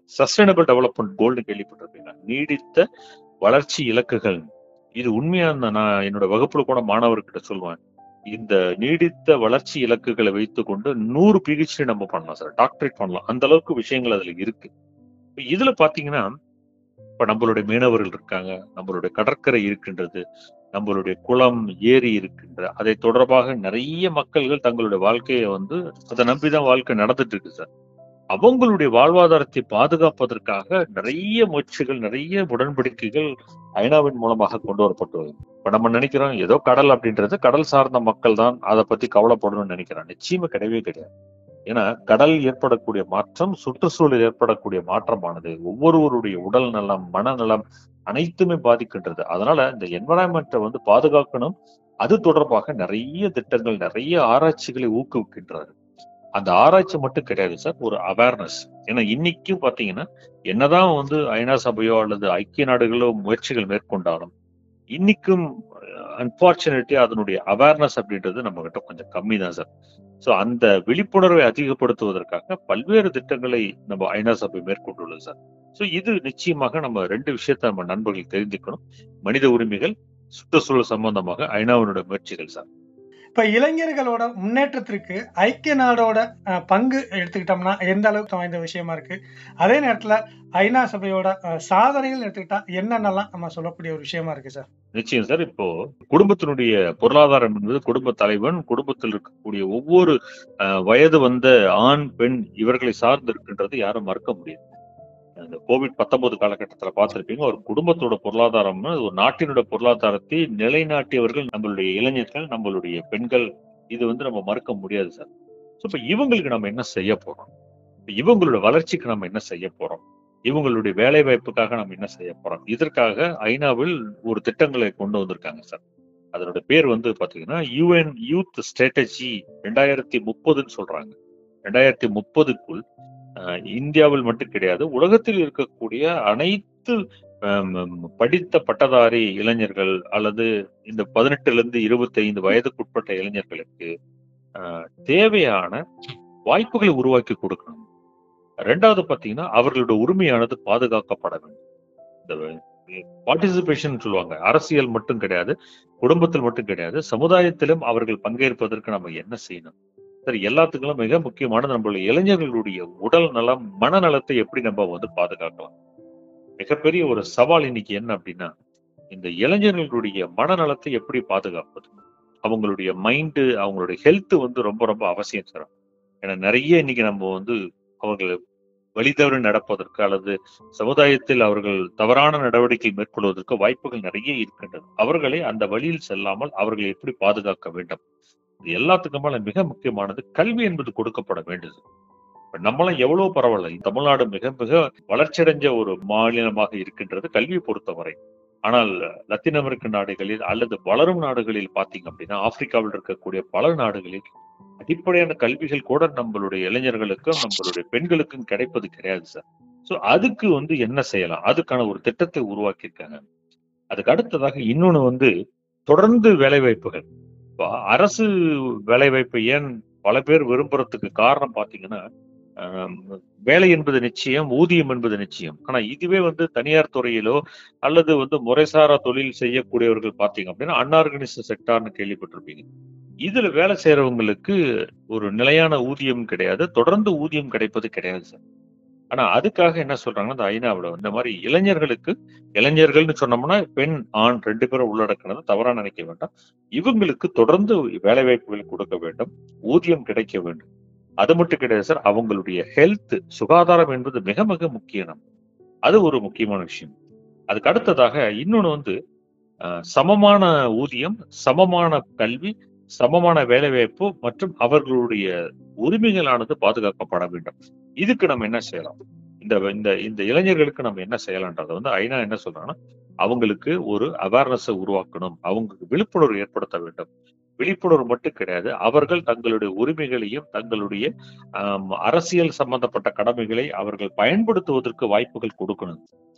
சஸ்டைனபிள் டெவலப்மெண்ட் கோல்னு கேள்விப்பட்டிருப்பீங்க நீடித்த வளர்ச்சி இலக்குகள் இது உண்மையா இந்த நான் என்னோட வகுப்புல கூட மாணவர்கிட்ட சொல்லுவேன் இந்த நீடித்த வளர்ச்சி இலக்குகளை வைத்துக்கொண்டு நூறு பிஹெச்டி நம்ம பண்ணலாம் சார் டாக்டரேட் பண்ணலாம் அந்த அளவுக்கு விஷயங்கள் அதுல இருக்கு இப்ப இதுல பாத்தீங்கன்னா இப்ப நம்மளுடைய மீனவர்கள் இருக்காங்க நம்மளுடைய கடற்கரை இருக்கின்றது நம்மளுடைய குளம் ஏரி இருக்கின்ற அதை தொடர்பாக நிறைய மக்கள்கள் தங்களுடைய வாழ்க்கையை வந்து அதை நம்பிதான் வாழ்க்கை நடந்துட்டு இருக்கு சார் அவங்களுடைய வாழ்வாதாரத்தை பாதுகாப்பதற்காக நிறைய முயற்சிகள் நிறைய உடன்படிக்கைகள் ஐநாவின் மூலமாக கொண்டு வரப்பட்டு வருது இப்ப நம்ம நினைக்கிறோம் ஏதோ கடல் அப்படின்றது கடல் சார்ந்த மக்கள் தான் அதை பத்தி கவலைப்படணும்னு நினைக்கிறோம் நிச்சயமா கிடையவே கிடையாது ஏன்னா கடல் ஏற்படக்கூடிய மாற்றம் சுற்றுச்சூழல் ஏற்படக்கூடிய மாற்றமானது ஒவ்வொருவருடைய உடல் நலம் மனநலம் அனைத்துமே பாதிக்கின்றது அதனால இந்த என்வரான்மெண்ட்டை வந்து பாதுகாக்கணும் அது தொடர்பாக நிறைய திட்டங்கள் நிறைய ஆராய்ச்சிகளை ஊக்குவிக்கின்றாரு அந்த ஆராய்ச்சி மட்டும் கிடையாது சார் ஒரு அவேர்னஸ் ஏன்னா இன்னைக்கும் பாத்தீங்கன்னா என்னதான் வந்து ஐநா சபையோ அல்லது ஐக்கிய நாடுகளோ முயற்சிகள் மேற்கொண்டாலும் இன்னைக்கும் அன்பார்ச்சுனேட்லி அதனுடைய அவேர்னஸ் அப்படின்றது நம்ம கிட்ட கொஞ்சம் கம்மி தான் சார் ஸோ அந்த விழிப்புணர்வை அதிகப்படுத்துவதற்காக பல்வேறு திட்டங்களை நம்ம ஐநா சபை மேற்கொண்டுள்ளது சார் ஸோ இது நிச்சயமாக நம்ம ரெண்டு விஷயத்த நம்ம நண்பர்கள் தெரிஞ்சுக்கணும் மனித உரிமைகள் சுற்றுச்சூழல் சம்பந்தமாக ஐநாவினோட முயற்சிகள் சார் இப்ப இளைஞர்களோட முன்னேற்றத்திற்கு ஐக்கிய நாடோட அஹ், பங்கு எடுத்துக்கிட்டோம்னா எந்த அளவுக்கு வாய்ந்த விஷயமா இருக்கு அதே நேரத்துல ஐநா சபையோட அஹ், சாதனைகள் எடுத்துக்கிட்டா என்னென்னலாம் நம்ம சொல்லக்கூடிய ஒரு விஷயமா இருக்கு சார் நிச்சயம் சார் இப்போ குடும்பத்தினுடைய பொருளாதாரம் என்பது குடும்ப தலைவன் குடும்பத்தில் இருக்கக்கூடிய ஒவ்வொரு அஹ், வயது வந்த ஆண் பெண் இவர்களை சார்ந்து இருக்கின்றது யாரும் மறுக்க முடியாது இந்த கோவிட் பத்தொன்பது காலகட்டத்துல பார்த்திருப்பீங்க ஒரு குடும்பத்தோட பொருளாதாரம்னு ஒரு நாட்டினோட பொருளாதாரத்தை நிலைநாட்டியவர்கள் நம்மளுடைய இளைஞர்கள் நம்மளுடைய பெண்கள் இது வந்து நம்ம மறுக்க முடியாது சார் ஸோ இப்ப இவங்களுக்கு நம்ம என்ன செய்ய போறோம் இப்ப இவங்களோட வளர்ச்சிக்கு நம்ம என்ன செய்ய போறோம் இவங்களுடைய வேலை வாய்ப்புக்காக நம்ம என்ன செய்ய போறோம் இதற்காக ஐநாவில் ஒரு திட்டங்களை கொண்டு வந்திருக்காங்க சார் அதனோட பேர் வந்து பாத்தீங்கன்னா யூஎன் யூத் ஸ்ட்ராட்டஜி ரெண்டாயிரத்தி முப்பதுன்னு சொல்றாங்க ரெண்டாயிரத்தி முப்பதுக்குள் இந்தியாவில் மட்டும் கிடையாது உலகத்தில் இருக்கக்கூடிய அனைத்து ஆம், ஆம், படித்த பட்டதாரி இளைஞர்கள் அல்லது இந்த பதினெட்டுல இருந்து இருபத்தி ஐந்து வயதுக்குட்பட்ட இளைஞர்களுக்கு ஆஹ், தேவையான வாய்ப்புகளை உருவாக்கி கொடுக்கணும் ரெண்டாவது பாத்தீங்கன்னா அவர்களோட உரிமையானது பாதுகாக்கப்பட வேண்டும் இந்த பார்ட்டிசிபேஷன் சொல்லுவாங்க அரசியல் மட்டும் கிடையாது குடும்பத்தில் மட்டும் கிடையாது சமுதாயத்திலும் அவர்கள் பங்கேற்பதற்கு நம்ம என்ன செய்யணும் சரி எல்லாத்துக்கும் மிக முக்கியமானது நம்மளுடைய இளைஞர்களுடைய உடல் நலம் மனநலத்தை எப்படி நம்ம வந்து பாதுகாக்கலாம் மிகப்பெரிய ஒரு சவால் இன்னைக்கு என்ன அப்படின்னா இந்த இளைஞர்களுடைய மனநலத்தை எப்படி பாதுகாப்பது அவங்களுடைய மைண்டு அவங்களுடைய ஹெல்த் வந்து ரொம்ப ரொம்ப அவசியம் சார் ஏன்னா நிறைய இன்னைக்கு நம்ம வந்து அவர்கள் வழி தவறி நடப்பதற்கு அல்லது சமுதாயத்தில் அவர்கள் தவறான நடவடிக்கை மேற்கொள்வதற்கு வாய்ப்புகள் நிறைய இருக்கின்றது அவர்களை அந்த வழியில் செல்லாமல் அவர்களை எப்படி பாதுகாக்க வேண்டும் இது எல்லாத்துக்கும் மேல மிக முக்கியமானது கல்வி என்பது கொடுக்கப்பட வேண்டியது இப்ப நம்மளாம் எவ்வளவு பரவாயில்ல தமிழ்நாடு மிக மிக வளர்ச்சியடைஞ்ச ஒரு மாநிலமாக இருக்கின்றது கல்வியை பொறுத்தவரை ஆனால் லத்தீன் அமெரிக்க நாடுகளில் அல்லது வளரும் நாடுகளில் பாத்தீங்க அப்படின்னா ஆப்பிரிக்காவில் இருக்கக்கூடிய பல நாடுகளில் அடிப்படையான கல்விகள் கூட நம்மளுடைய இளைஞர்களுக்கும் நம்மளுடைய பெண்களுக்கும் கிடைப்பது கிடையாது சார் சோ அதுக்கு வந்து என்ன செய்யலாம் அதுக்கான ஒரு திட்டத்தை உருவாக்கியிருக்காங்க அதுக்கு அடுத்ததாக இன்னொன்னு வந்து தொடர்ந்து வேலை வாய்ப்புகள் இப்போ அரசு வேலை வாய்ப்பை ஏன் பல பேர் விரும்புறதுக்கு காரணம் பாத்தீங்கன்னா ஆம், வேலை என்பது நிச்சயம் ஊதியம் என்பது நிச்சயம் ஆனா இதுவே வந்து தனியார் துறையிலோ அல்லது வந்து முறைசாரா தொழில் செய்யக்கூடியவர்கள் பாத்தீங்க அப்படின்னா அன்ஆர்கனைஸ்ட் செக்டார்னு கேள்விப்பட்டிருப்பீங்க இதுல வேலை செய்யறவங்களுக்கு ஒரு நிலையான ஊதியம் கிடையாது தொடர்ந்து ஊதியம் கிடைப்பது கிடையாது சார் ஆனா அதுக்காக என்ன சொல்றாங்கன்னா இந்த ஐநாவில் இந்த மாதிரி இளைஞர்களுக்கு இளைஞர்கள்னு சொன்னோம்னா பெண் ஆண் ரெண்டு பேரும் உள்ளடக்கினது தவறா நினைக்க வேண்டாம் இவங்களுக்கு தொடர்ந்து வேலை வாய்ப்புகள் கொடுக்க வேண்டும் ஊதியம் கிடைக்க வேண்டும் அது மட்டும் கிடையாது சார் அவங்களுடைய ஹெல்த் சுகாதாரம் என்பது மிக மிக முக்கியம் அது ஒரு முக்கியமான விஷயம் அதுக்கு அடுத்ததாக இன்னொன்னு வந்து அஹ், சமமான ஊதியம் சமமான கல்வி சமமான வேலைவாய்ப்பு மற்றும் அவர்களுடைய உரிமைகளானது பாதுகாக்கப்பட வேண்டும் இதுக்கு நம்ம என்ன செய்யலாம் இந்த இந்த இந்த இளைஞர்களுக்கு நம்ம என்ன செய்யலாம்ன்றத வந்து ஐநா என்ன சொல்றாங்கன்னா அவங்களுக்கு ஒரு அவேர்னஸை உருவாக்கணும் அவங்களுக்கு விழிப்புணர்வு ஏற்படுத்த வேண்டும் விழிப்புணர்வு மட்டும் கிடையாது அவர்கள் தங்களுடைய உரிமைகளையும் தங்களுடைய ஆம், அரசியல் சம்பந்தப்பட்ட கடமைகளை அவர்கள் பயன்படுத்துவதற்கு வாய்ப்புகள் கொடுக்கணும்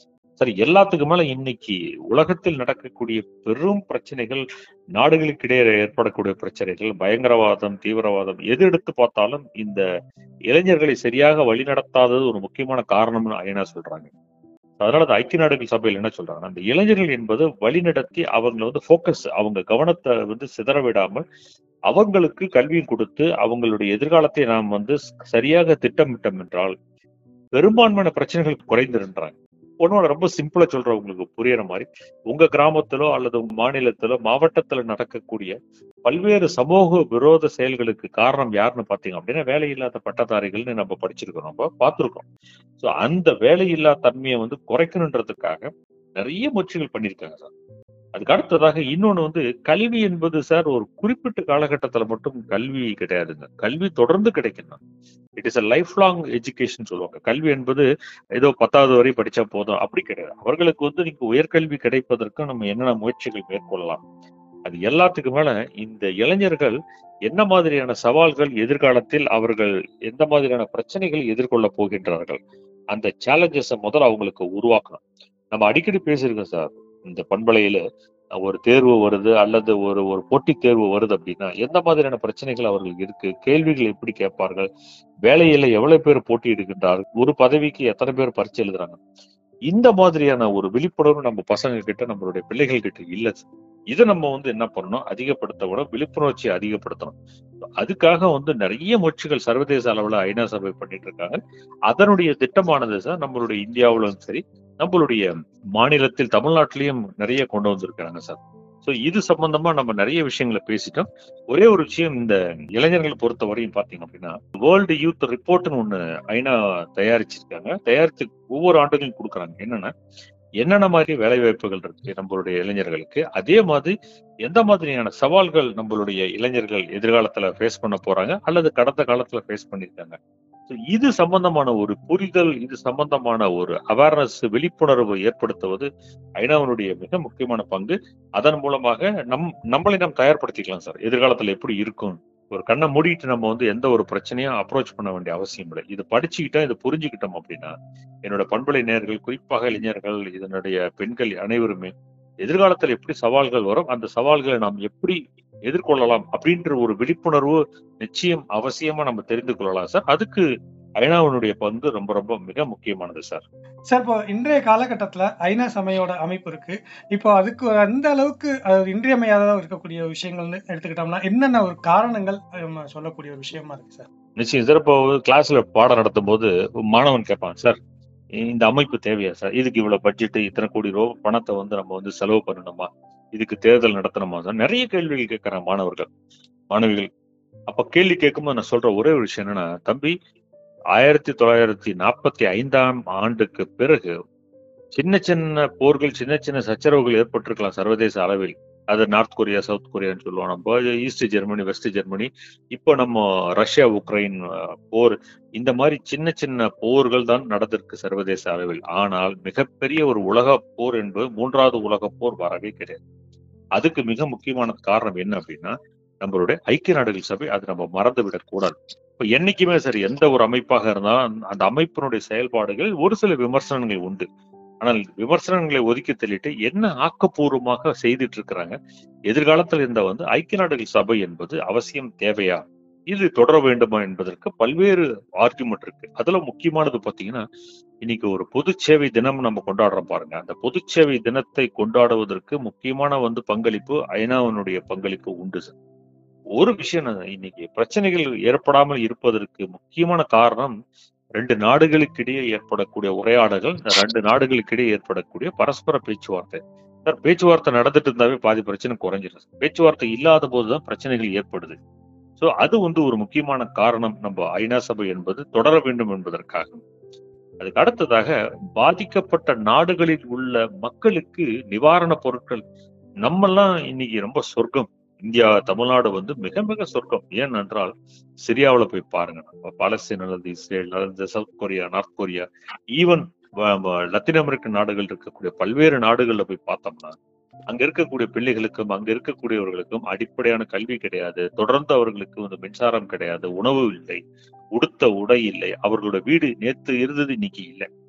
சரி எல்லாத்துக்கு மேல இன்னைக்கு உலகத்தில் நடக்கக்கூடிய பெரும் பிரச்சனைகள் நாடுகளுக்கிடையே ஏற்படக்கூடிய பிரச்சனைகள் பயங்கரவாதம் தீவிரவாதம் எது எடுத்து பார்த்தாலும் இந்த இளைஞர்களை சரியாக வழிநடத்தாதது ஒரு முக்கியமான காரணம்னு ஐநா சொல்றாங்க அதனால அந்த ஐக்கிய நாடுகள் சபையில் என்ன சொல்றாங்க அந்த இளைஞர்கள் என்பது வழிநடத்தி அவங்களை வந்து ஃபோக்கஸ் அவங்க கவனத்தை வந்து சிதற விடாமல் அவங்களுக்கு கல்வியும் கொடுத்து அவங்களுடைய எதிர்காலத்தை நாம் வந்து சரியாக திட்டமிட்டோம் என்றால் பெரும்பான்மையான பிரச்சனைகள் குறைந்துன்றாங்க ஒன்னோட ரொம்ப சிம்பிளா சொல்றேன் உங்களுக்கு புரியற மாதிரி உங்க கிராமத்திலோ அல்லது உங்க மாநிலத்திலோ மாவட்டத்துல நடக்கக்கூடிய பல்வேறு சமூக விரோத செயல்களுக்கு காரணம் யாருன்னு பாத்தீங்க அப்படின்னா வேலையில்லாத பட்டதாரிகள்னு நம்ம படிச்சிருக்கோம் நம்ம பார்த்திருக்கோம் சோ அந்த வேலையில்லா தன்மையை வந்து குறைக்கணுன்றதுக்காக நிறைய முயற்சிகள் பண்ணியிருக்காங்க சார் அதுக்கு அடுத்ததாக இன்னொன்னு வந்து கல்வி என்பது சார் ஒரு குறிப்பிட்ட காலகட்டத்துல மட்டும் கல்வி கிடையாதுங்க கல்வி தொடர்ந்து கிடைக்கணும் it is a life long education சொல்லுவாங்க கல்வி என்பது ஏதோ பத்தாவது வரை படிச்சா போதும் அப்படி கிடையாது அவர்களுக்கு வந்து நீங்க உயர்கல்வி கிடைப்பதற்கு நம்ம என்னென்ன முயற்சிகள் மேற்கொள்ளலாம் அது எல்லாத்துக்கு மேல இந்த இளைஞர்கள் என்ன மாதிரியான சவால்கள் எதிர்காலத்தில் அவர்கள் எந்த மாதிரியான பிரச்சனைகள் எதிர்கொள்ள போகின்றார்கள் அந்த சேலஞ்சஸை முதல்ல அவங்களுக்கு உருவாக்கணும் நம்ம அடிக்கடி பேசியிருக்கோம் சார் இந்த பண்பலையில ஒரு தேர்வு வருது அல்லது ஒரு ஒரு போட்டித் தேர்வு வருது அப்படின்னா எந்த மாதிரியான பிரச்சனைகள் அவர்களுக்கு இருக்கு கேள்விகள் எப்படி கேட்பார்கள் வேலையில எவ்வளவு பேர் போட்டியிடுகின்றார்கள் ஒரு பதவிக்கு எத்தனை பேர் பரிச்சு எழுதுறாங்க இந்த மாதிரியான ஒரு விழிப்புணர்வு நம்ம பசங்க கிட்ட நம்மளுடைய பிள்ளைகள் கிட்ட இல்ல சார். இதை நம்ம வந்து என்ன பண்ணணும் அதிகப்படுத்த விட விழிப்புணர்ச்சியை அதிகப்படுத்தணும் அதுக்காக வந்து நிறைய முயற்சிகள் சர்வதேச அளவுல ஐநா சபை பண்ணிட்டு இருக்காங்க அதனுடைய திட்டமானது சார் நம்மளுடைய இந்தியாவிலும் சரி நம்மளுடைய மாநிலத்தில் தமிழ்நாட்டிலையும் நிறைய கொண்டு வந்திருக்காங்க சார் சோ இது சம்பந்தமா நம்ம நிறைய விஷயங்களை பேசிட்டோம் ஒரே ஒரு விஷயம் இந்த இளைஞர்களை பொறுத்த வரையும் பாத்தீங்க அப்படின்னா வேர்ல்டு யூத் ரிப்போர்ட்னு ஒண்ணு ஐநா தயாரிச்சிருக்காங்க தயாரித்து ஒவ்வொரு ஆண்டுகளும் கொடுக்குறாங்க என்னன்னா என்னென்ன மாதிரி வேலை வாய்ப்புகள் இருக்கு நம்மளுடைய இளைஞர்களுக்கு அதே மாதிரி எந்த மாதிரியான சவால்கள் நம்மளுடைய இளைஞர்கள் எதிர்காலத்துல ஃபேஸ் பண்ண போறாங்க அல்லது கடந்த காலத்துல ஃபேஸ் பண்ணியிருக்காங்க So இது சம்பந்தமான ஒரு புரிதல் இது சம்பந்தமான ஒரு அவேர்னஸ் விழிப்புணர்வு ஏற்படுத்துவது ஐநாவினுடைய மிக முக்கியமான பங்கு அதன் மூலமாக நம் நம்மளை நாம் தயார்படுத்திக்கலாம் சார் எதிர்காலத்துல எப்படி இருக்கும் ஒரு கண்ணை மூடிட்டு நம்ம வந்து எந்த ஒரு பிரச்சனையும் அப்ரோச் பண்ண வேண்டிய அவசியம் இல்லை இது படிச்சுக்கிட்டோம் இதை புரிஞ்சுக்கிட்டோம் அப்படின்னா என்னோட பண்பலை நேர்கள் குறிப்பாக இளைஞர்கள் இதனுடைய பெண்கள் அனைவருமே எதிர்காலத்தில் எப்படி சவால்கள் வரும் அந்த சவால்களை நாம் எப்படி எதிர்கொள்ளலாம் அப்படின்ற ஒரு விழிப்புணர்வு நிச்சயம் அவசியமா நம்ம தெரிந்து கொள்ளலாம் சார் அதுக்கு ஐநாவினுடைய பங்கு ரொம்ப ரொம்ப மிக முக்கியமானது சார் சார் இப்போ இன்றைய காலகட்டத்துல ஐநா சபையோட அமைப்பு இருக்கு இப்போ அதுக்கு அந்த அளவுக்கு அது இன்றியமையாததா இருக்கக்கூடிய விஷயங்கள்னு எடுத்துக்கிட்டோம்னா என்னென்ன ஒரு காரணங்கள் நம்ம சொல்லக்கூடிய ஒரு விஷயமா இருக்கு சார் நிச்சயம் சார் இப்போ கிளாஸ்ல பாடம் நடத்தும் போது மாணவன் கேட்பான் சார் இந்த அமைப்பு தேவையா சார் இதுக்கு இவ்வளவு பட்ஜெட் இத்தனை கோடி ரூபாய் பணத்தை வந்து நம்ம வந்து செலவு பண்ணணுமா இதுக்கு தேர்தல் நடத்தணுமா சார் நிறைய கேள்விகள் கேட்கறாங்க மாணவர்கள் மாணவிகள் அப்ப கேள்வி கேட்கும்போது நான் சொல்ற ஒரே ஒரு விஷயம் என்னன்னா தம்பி ஆயிரத்தி தொள்ளாயிரத்தி நாற்பத்தி ஐந்தாம் ஆண்டுக்கு பிறகு சின்ன சின்ன போர்கள் சின்ன சின்ன சச்சரவுகள் ஏற்பட்டிருக்கலாம் சர்வதேச அளவில் அது நார்த் கொரியா சவுத் கொரியான்னு சொல்லுவோம் நம்ம ஈஸ்ட் ஜெர்மனி வெஸ்ட் ஜெர்மனி இப்போ நம்ம ரஷ்யா உக்ரைன் அஹ், போர் இந்த மாதிரி சின்ன சின்ன போர்கள் தான் நடந்திருக்கு சர்வதேச அளவில் ஆனால் மிகப்பெரிய ஒரு உலக போர் என்பது மூன்றாவது உலக போர் வரவே கிடையாது அதுக்கு மிக முக்கியமான காரணம் என்ன அப்படின்னா நம்மளுடைய ஐக்கிய நாடுகள் சபை அதை நம்ம மறந்து விடக்கூடாது இப்ப என்னைக்குமே சரி எந்த ஒரு அமைப்பாக இருந்தாலும் அந்த- அந்த அமைப்பினுடைய செயல்பாடுகள் ஒரு சில விமர்சனங்கள் உண்டு ஆனால் விமர்சனங்களை ஒதுக்கி தள்ளிட்டு என்ன ஆக்கப்பூர்வமாக செய்துட்டு இருக்கிறாங்க எதிர்காலத்தில் இந்த வந்து ஐக்கிய நாடுகள் சபை என்பது அவசியம் தேவையா இது தொடர வேண்டுமா என்பதற்கு பல்வேறு ஆர்குமெண்ட் இருக்கு அதுல முக்கியமானது பாத்தீங்கன்னா இன்னைக்கு ஒரு பொது சேவை தினம் நம்ம கொண்டாடுறோம் பாருங்க அந்த பொது சேவை தினத்தை கொண்டாடுவதற்கு முக்கியமான வந்து பங்களிப்பு ஐநாவினுடைய பங்களிப்பு உண்டு சார். ஒரு விஷயம் நான் இன்னைக்கு பிரச்சனைகள் ஏற்படாமல் இருப்பதற்கு முக்கியமான காரணம் ரெண்டு நாடுகளுக்கிடையே ஏற்படக்கூடிய உரையாடல்கள் இந்த ரெண்டு நாடுகளுக்கிடையே ஏற்படக்கூடிய பரஸ்பர பேச்சுவார்த்தை சார் பேச்சுவார்த்தை நடந்துட்டு இருந்தாவே பாதி பிரச்சனை குறைஞ்சிடும் பேச்சுவார்த்தை இல்லாத போதுதான் பிரச்சனைகள் ஏற்படுது சோ அது வந்து ஒரு முக்கியமான காரணம் நம்ம ஐநா சபை என்பது தொடர வேண்டும் என்பதற்காக அதுக்கு அடுத்ததாக பாதிக்கப்பட்ட நாடுகளில் உள்ள மக்களுக்கு நிவாரண பொருட்கள் நம்மெல்லாம் இன்னைக்கு ரொம்ப சொர்க்கம் இந்தியா தமிழ்நாடு வந்து மிக மிக சொர்க்கம் ஏனென்றால் சிரியாவுல போய் பாருங்க நம்ம பாலஸ்தீன் அல்லது இஸ்ரேல் அல்லது south Korea north Korea even Latin அமெரிக்க நாடுகள் இருக்கக்கூடிய பல்வேறு நாடுகள்ல போய் பார்த்தோம்னா அங்க இருக்கக்கூடிய பிள்ளைகளுக்கும் அங்க இருக்கக்கூடியவர்களுக்கும் அடிப்படையான கல்வி கிடையாது தொடர்ந்து அவர்களுக்கு வந்து மின்சாரம் கிடையாது உணவு இல்லை உடுத்த உடை இல்லை அவர்களோட வீடு நேத்து இருந்தது இன்னைக்கு இல்லை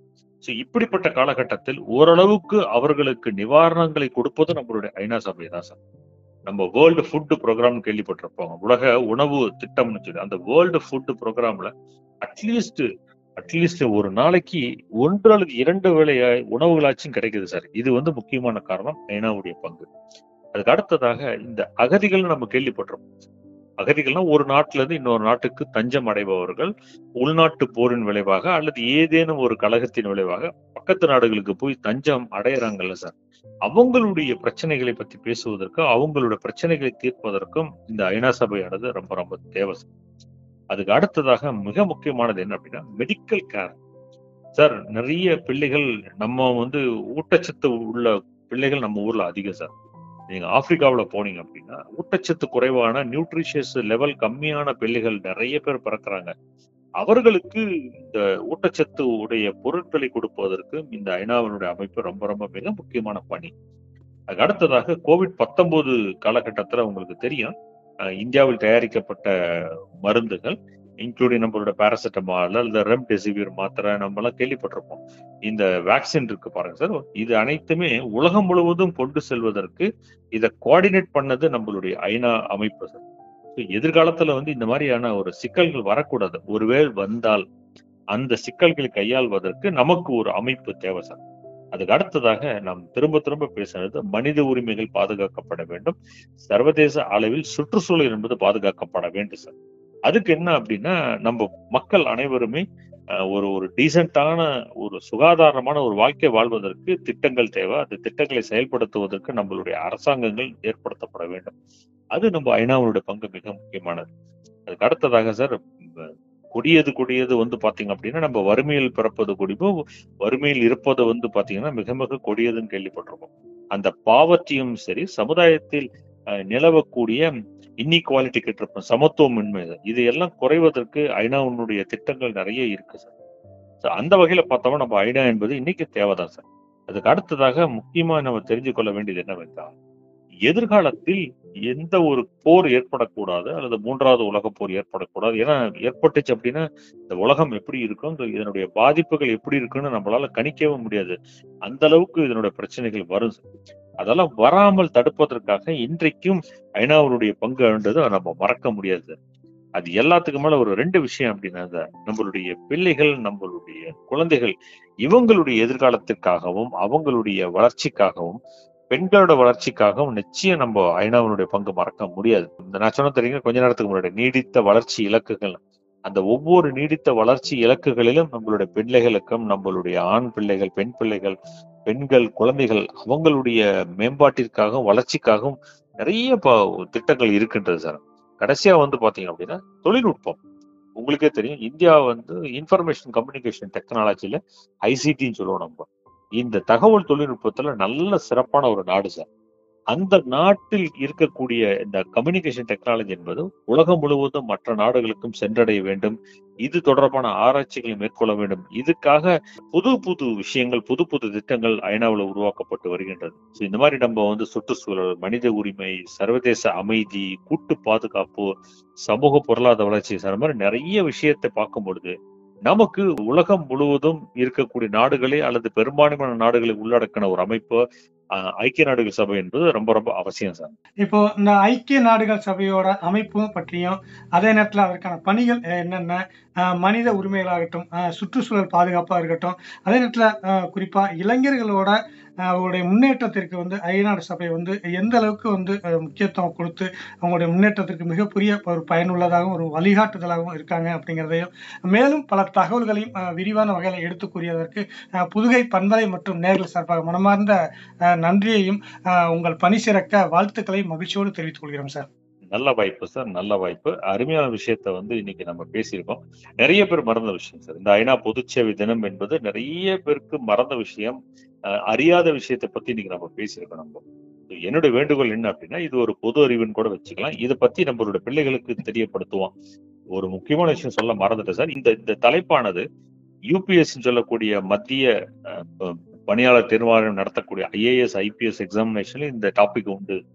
ஸோ இப்படிப்பட்ட காலகட்டத்தில் ஓரளவுக்கு அவர்களுக்கு நிவாரணங்களை கொடுப்பது நம்மளுடைய ஐநா சபை தான் சார் நம்ம வேர்ல்டு ஃபுட் ப்ரோக்ராம் கேள்விப்பட்டிருப்போம் உலக உணவு திட்டம்னு சொல்லி அந்த வேர்ல்டு ஃபுட் ப்ரோக்ராம்ல அட்லீஸ்ட் அட்லீஸ்ட் ஒரு நாளைக்கு ஒன்று அல்லது இரண்டு வேளை உணவுகளாச்சும் கிடைக்குது சார் இது வந்து முக்கியமான காரணம் ஐநாவுடைய பங்கு அதுக்கு அடுத்ததாக இந்த அகதிகள் நம்ம கேள்விப்பட்டிருப்போம் அகதிகள்னா ஒரு நாட்டுல இருந்து இன்னொரு நாட்டுக்கு தஞ்சம் அடைபவர்கள் உள்நாட்டு போரின் விளைவாக அல்லது ஏதேனும் ஒரு கழகத்தின் விளைவாக பக்கத்து நாடுகளுக்கு போய் தஞ்சம் அடையறாங்கல்ல சார் அவங்களுடைய பிரச்சனைகளை பத்தி பேசுவதற்கும் அவங்களுடைய பிரச்சனைகளை தீர்ப்பதற்கும் இந்த ஐநா சபையானது ரொம்ப ரொம்ப தேவை சார் அதுக்கு அடுத்ததாக மிக முக்கியமானது என்ன அப்படின்னா மெடிக்கல் கேர் சார் நிறைய பிள்ளைகள் நம்ம வந்து ஊட்டச்சத்து உள்ள பிள்ளைகள் நம்ம ஊர்ல அதிகம் சார் நீங்க ஆப்பிரிக்காவுல போனீங்க அப்படின்னா ஊட்டச்சத்து குறைவான நியூட்ரிஷியஸ் லெவல் கம்மியான பிள்ளைகள் நிறைய பேர் பிறக்கிறாங்க அவர்களுக்கு இந்த ஊட்டச்சத்து உடைய பொருட்களை கொடுப்பதற்கு இந்த ஐநாவினுடைய அமைப்பு ரொம்ப ரொம்ப மிக முக்கியமான பணி அதுக்கு அடுத்ததாக கோவிட் பத்தொன்பது காலகட்டத்துல உங்களுக்கு தெரியும் அஹ் இந்தியாவில் தயாரிக்கப்பட்ட மருந்துகள் இன்க்ளூடிங் நம்மளோட பேராசிட்டமால் அல்லது ரெம்டெசிவிர் மாத்திரை நம்ம எல்லாம் கேள்விப்பட்டிருப்போம் இந்த வேக்சின் இருக்கு பாருங்க சார் இது அனைத்துமே உலகம் முழுவதும் கொண்டு செல்வதற்கு இதை கோஆர்டினேட் பண்ணது நம்மளுடைய ஐநா அமைப்பு சார் So, எதிர்காலத்துல வந்து இந்த மாதிரியான ஒரு சிக்கல்கள் வரக்கூடாது ஒருவேள் வந்தால் அந்த சிக்கல்களை கையாள்வதற்கு நமக்கு ஒரு அமைப்பு தேவை சார் அதுக்கு அடுத்ததாக நாம் திரும்ப திரும்ப பேசுறது மனித உரிமைகள் பாதுகாக்கப்பட வேண்டும் சர்வதேச அளவில் சுற்றுச்சூழல் என்பது பாதுகாக்கப்பட வேண்டும் சார் அதுக்கு என்ன அப்படின்னா நம்ம மக்கள் அனைவருமே அஹ், ஒரு ஒரு டீசென்டான ஒரு சுகாதாரமான ஒரு வாழ்க்கை வாழ்வதற்கு திட்டங்கள் தேவை அந்த திட்டங்களை செயல்படுத்துவதற்கு நம்மளுடைய அரசாங்கங்கள் ஏற்படுத்தப்பட வேண்டும் அது நம்ம ஐநாவுடைய பங்கு மிக முக்கியமானது அதுக்கு அடுத்ததாக சார் இந்த கொடியது கொடியது வந்து பாத்தீங்க அப்படின்னா நம்ம வறுமையில் பிறப்பது கொடிப்போ வறுமையில் இருப்பது வந்து பாத்தீங்கன்னா மிக மிக கொடியதுன்னு கேள்விப்பட்டிருக்கோம் அந்த பாவத்தையும் சரி சமுதாயத்தில் அஹ், நிலவக்கூடிய இன்இக்வாலிட்டி கிட்ட சமத்துவமின்மை இது எல்லாம் குறைவதற்கு ஐநாவினுடைய திட்டங்கள் நிறைய இருக்கு சார் So, அந்த வகையில பார்த்தோம்னா நம்ம ஐநா என்பது இன்னைக்கு தேவைதான் சார் அதுக்கு அடுத்ததாக முக்கியமா நம்ம தெரிஞ்சு கொள்ள வேண்டியது என்னவென்றால் எதிர்காலத்தில் எந்த ஒரு போர் ஏற்படக்கூடாது அல்லது மூன்றாவது உலக போர் ஏற்படக்கூடாது ஏன்னா ஏற்பட்டுச்சு அப்படின்னா இந்த உலகம் எப்படி இருக்கும் இந்த இதனுடைய பாதிப்புகள் எப்படி இருக்குன்னு நம்மளால கணிக்கவும் முடியாது அந்த அளவுக்கு இதனுடைய பிரச்சனைகள் வரும் அதெல்லாம் வராமல் தடுப்பதற்காக இன்றைக்கும் ஐநாவுடைய பங்கு என்றது நம்ம மறக்க முடியாது அது எல்லாத்துக்கும் மேல ஒரு ரெண்டு விஷயம் அப்படின்னா இந்த நம்மளுடைய பிள்ளைகள் நம்மளுடைய குழந்தைகள் இவங்களுடைய எதிர்காலத்திற்காகவும் அவங்களுடைய வளர்ச்சிக்காகவும் பெண்களோட வளர்ச்சிக்காகவும் நிச்சயம் நம்ம ஐநாவினுடைய பங்கு மறக்க முடியாது இந்த நான் சொன்ன தெரியுங்க கொஞ்ச நேரத்துக்கு முன்னாடி நீடித்த வளர்ச்சி இலக்குகள் அந்த ஒவ்வொரு நீடித்த வளர்ச்சி இலக்குகளிலும் நம்மளுடைய பிள்ளைகளுக்கும் நம்மளுடைய ஆண் பிள்ளைகள் பெண் பிள்ளைகள் பெண்கள் குழந்தைகள் அவங்களுடைய மேம்பாட்டிற்காகவும் வளர்ச்சிக்காகவும் நிறைய ப- திட்டங்கள் இருக்கின்றது சார் கடைசியா வந்து பாத்தீங்க அப்படின்னா தொழில்நுட்பம் உங்களுக்கே தெரியும் இந்தியா வந்து இன்ஃபர்மேஷன் கம்யூனிகேஷன் டெக்னாலஜில ஐசிடின்னு சொல்லுவோம் நம்ம இந்த தகவல் தொழில்நுட்பத்துல நல்ல சிறப்பான ஒரு நாடு சார் அந்த நாட்டில் இருக்கக்கூடிய இந்த கம்யூனிகேஷன் டெக்னாலஜி என்பது உலகம் முழுவதும் மற்ற நாடுகளுக்கும் சென்றடைய வேண்டும் இது தொடர்பான ஆராய்ச்சிகளை மேற்கொள்ள வேண்டும் இதுக்காக புது புது விஷயங்கள் புது புது திட்டங்கள் ஐநாவில் உருவாக்கப்பட்டு வருகின்றது So, இந்த மாதிரி நம்ம வந்து சுற்றுச்சூழல் மனித உரிமை சர்வதேச அமைதி கூட்டு பாதுகாப்பு சமூக பொருளாதார வளர்ச்சி சார் அந்த மாதிரி நிறைய விஷயத்தை பார்க்கும் பொழுது நமக்கு உலகம் முழுவதும் இருக்கக்கூடிய நாடுகளே அல்லது பெரும்பான்மையான நாடுகளை உள்ளடக்கின ஒரு அமைப்பு அஹ், ஐக்கிய நாடுகள் சபை என்பது ரொம்ப ரொம்ப அவசியம் சார் இப்போ இந்த ஐக்கிய நாடுகள் சபையோட அமைப்பு பற்றியும் அதே நேரத்தில் அதற்கான பணிகள் அஹ், என்னென்ன அஹ், மனித உரிமைகளாகட்டும் அஹ், சுற்றுச்சூழல் பாதுகாப்பாக இருக்கட்டும் அதே நேரத்தில் குறிப்பாக இளைஞர்களோட அஹ், அவங்களுடைய முன்னேற்றத்திற்கு வந்து ஐநாடு சபை வந்து எந்த அளவுக்கு வந்து அஹ், முக்கியத்துவம் கொடுத்து அவங்களுடைய முன்னேற்றத்திற்கு மிகப்பெரிய ஒரு பயனுள்ளதாகவும் ஒரு வழிகாட்டுதலாகவும் இருக்காங்க அப்படிங்கிறதையும் மேலும் பல தகவல்களையும் அஹ், விரிவான வகையில் எடுத்து கூறியதற்கு அஹ், புதுகை பண்பலை மற்றும் நேர்கள் சார்பாக மனமார்ந்த அஹ், நன்றியையும் அஹ், உங்கள் பணி சிறக்க வாழ்த்துக்களை மகிழ்ச்சியோடு தெரிவித்துக் கொள்கிறோம் சார் நல்ல வாய்ப்பு சார் நல்ல வாய்ப்பு அருமையான விஷயத்த வந்து இன்னைக்கு நம்ம பேசியிருக்கோம் நிறைய பேர் மறந்த விஷயம் சார் இந்த ஐநா பொதுச்சேவை தினம் என்பது நிறைய பேருக்கு மறந்த விஷயம் அஹ், அறியாத விஷயத்தை பத்தி இன்னைக்கு நம்ம பேசியிருக்கோம் நம்ம So, என்னுடைய வேண்டுகோள் என்ன அப்படின்னா இது ஒரு பொது அறிவுன்னு கூட வச்சுக்கலாம் இதை பத்தி நம்மளோட பிள்ளைகளுக்கு தெரியப்படுத்துவோம் ஒரு முக்கியமான விஷயம் சொல்ல மறந்துட்டேன் சார் இந்த இந்த தலைப்பானது யூபிஎஸ் சொல்லக்கூடிய மத்திய அஹ், ப- பணியாளர் தேர்வாணையம் நடத்தக்கூடிய ஐஏஎஸ் ஐபிஎஸ் எக்ஸாமினேஷன்ல இந்த டாபிக் உண்டு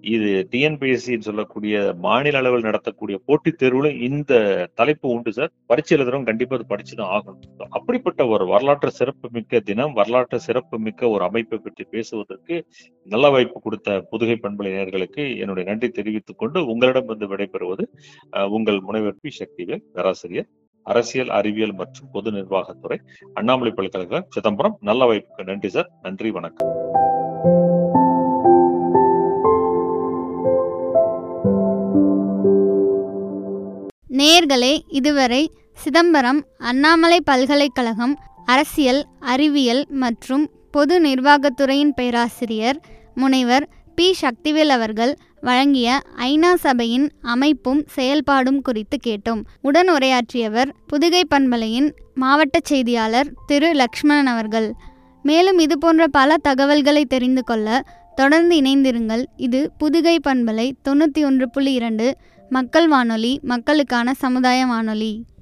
இது டிஎன்பிஎஸ்சின்னு சொல்லக்கூடிய மாநில அளவில் நடத்தக்கூடிய போட்டித் தேர்வுல இந்த தலைப்பு உண்டு சார் பரீட்சை எழுதுறவங்க கண்டிப்பா அது படிச்சுதான் ஆகணும் அப்படிப்பட்ட ஒரு வரலாற்று சிறப்பு மிக்க தினம் வரலாற்று சிறப்பு மிக்க ஒரு அமைப்பை பற்றி பேசுவதற்கு நல்ல வாய்ப்பு கொடுத்த புதுகை பண்பலை நேயர்களுக்கு என்னுடைய நன்றி தெரிவித்துக் கொண்டு உங்களிடம் வந்து விடைபெறுவது அஹ், உங்கள் முனைவர் பி சக்திவேல் பேராசிரியர் அரசியல் அறிவியல் மற்றும் பொது நிர்வாகத்துறை அண்ணாமலை பல்கலைக்கழகம் சிதம்பரம் நல்ல வாய்ப்புக்கு நன்றி சார் நன்றி வணக்கம் நேயர்களே இதுவரை சிதம்பரம் அண்ணாமலை பல்கலைக்கழகம் அரசியல் அறிவியல் மற்றும் பொது நிர்வாகத்துறையின் பேராசிரியர் முனைவர் பி சக்திவேல் அவர்கள் வழங்கிய ஐநா சபையின் அமைப்பும் செயல்பாடும் குறித்து கேட்டோம் உடன் உரையாற்றியவர் புதுகை பண்பலையின் மாவட்ட செய்தியாளர் திரு லக்ஷ்மணன் அவர்கள் மேலும் இது போன்ற பல தகவல்களை தெரிந்து கொள்ள தொடர்ந்து இணைந்திருங்கள் இது புதுகை பண்பலை தொண்ணூற்றி ஒன்று புள்ளி இரண்டு மக்கள் வானொலி மக்களுக்கான சமுதாய வானொலி